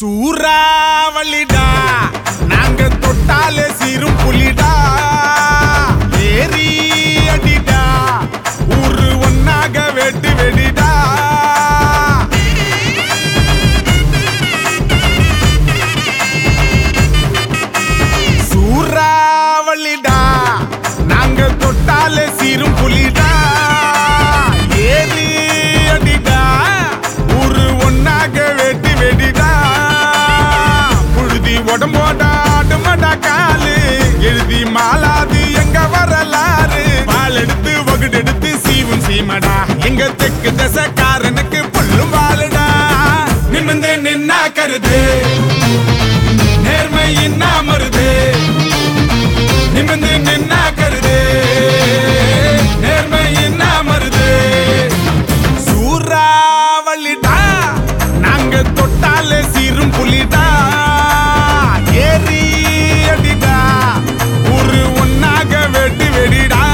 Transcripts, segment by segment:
சூறாவளிடா நாங்க தொட்டாலே சீரும் புலிடா ஏறி அடிடா ஊரு ஒன்னாக வெட்டு வெடிடா சூறாவளிடா நாங்க தொட்டாலே சீரும் புலிடா ஏறி அடிடா ஊரு ஒன்னாக வெட்டி வெடிடா புழுதி உடம்போட ஆடுமடா காலு எழுதி மாலாது எங்க வரலாறு பால் எடுத்து வகுடு எடுத்து சீவும் சீமடா எங்க தெற்கு தசக்காரனுக்கு புல்லும் வாழுடா நிமிந்து நின்னா கருது நேர்மை இன்னா மருது நிமிந்து நின்னா கருது நேர்மை இன்னா மருது சூறாவளிடா நாங்க தொட்டாலே சீரும் புலிடா ஏறி அடிடா ஒரு ஒன்னாக வெட்டி வெடிடா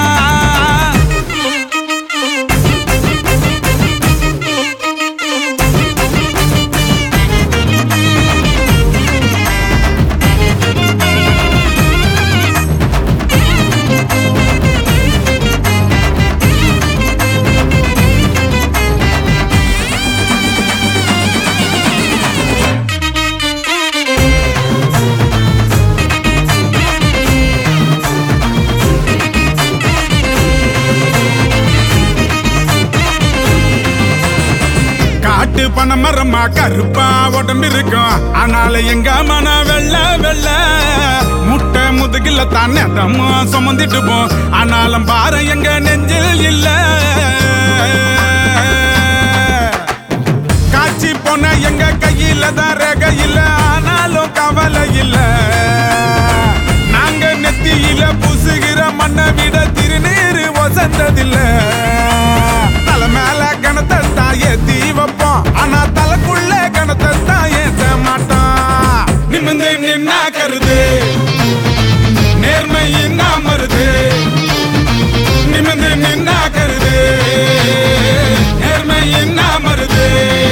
காட்டு பணமரமா கருப்பா உடம்பு இருக்கும் ஆனால எங்க மன வெள்ள வெள்ள முட்டை முதுகில தானே தம்மோ சுமந்துட்டு போ ஆனாலும் பாரு எங்க நெஞ்சில் இல்ல காட்சி போன எங்க கையில தான் ரேக இல்ல ஆனாலும் கவலை இல்ல நாங்க நெத்தியில பூசுகிற மண்ணை விட திருநீரு வசந்ததில்ல தலை மேல கணத்தை தான் ஏத்தி வைப்போம் ஆனா தலைக்குள்ள கணத்தை தான் ஏத்த மாட்டோம் நிமிந்து நின்னா கருது நேர்மை இன்னா மருது நிமிந்து நின்னா கருது நேர்மை இன்னா மருது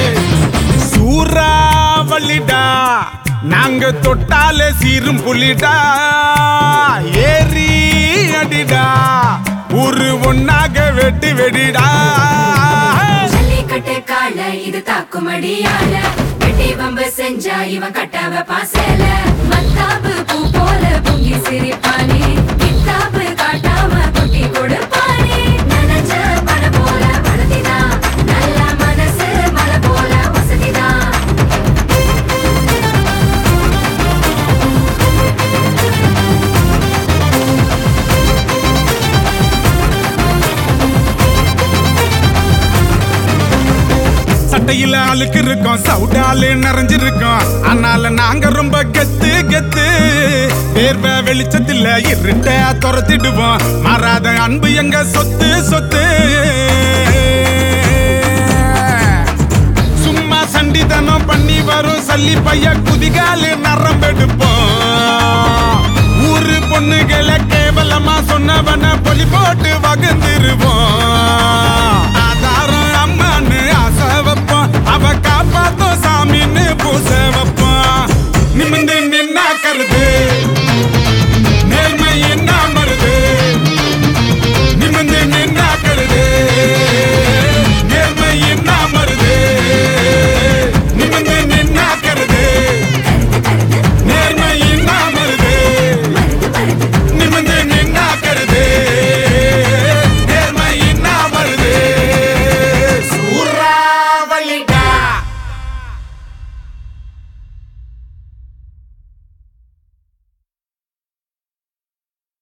சூறாவளிடா நாங்க தொட்டாலே சீரும் புலிடா ஏறி அடிடா ஒரு ஒன்னாக வெட்டி வெடிடா ஜல்லிக்கட்டு கால இது தாக்குமடியால வெட்டி வம்பு செஞ்சா இவன் கட்டவ பாசல மத்தாப்பு பூ போல பொங்கி சிரிப்பானே கித்தாப்பு காட்டாம கொட்டி கொடுப்பானே நனைஞ்ச மன போல வளர்த்திதான் நல்ல மனசு மலை போல வசதிதான் சட்டையில அழுக்கு இருக்கும் சவுடாலே நிறைஞ்சிருக்கும் ஆனால நாங்க ரொம்ப கெத்து கெத்து வேர்வை வெளிச்சத்துல இருட்ட துரத்திடுவோம் மாறாத அன்பு எங்க சொத்து சொத்து சும்மா சண்டிதனம் பண்ணி வரும் சல்லி பைய குதிகாலு நரம்பெடுப்போம் ஊரு பொண்ணுகளை கேவலமா சொன்னவன பொலி போட்டு வகுந்துருவோம்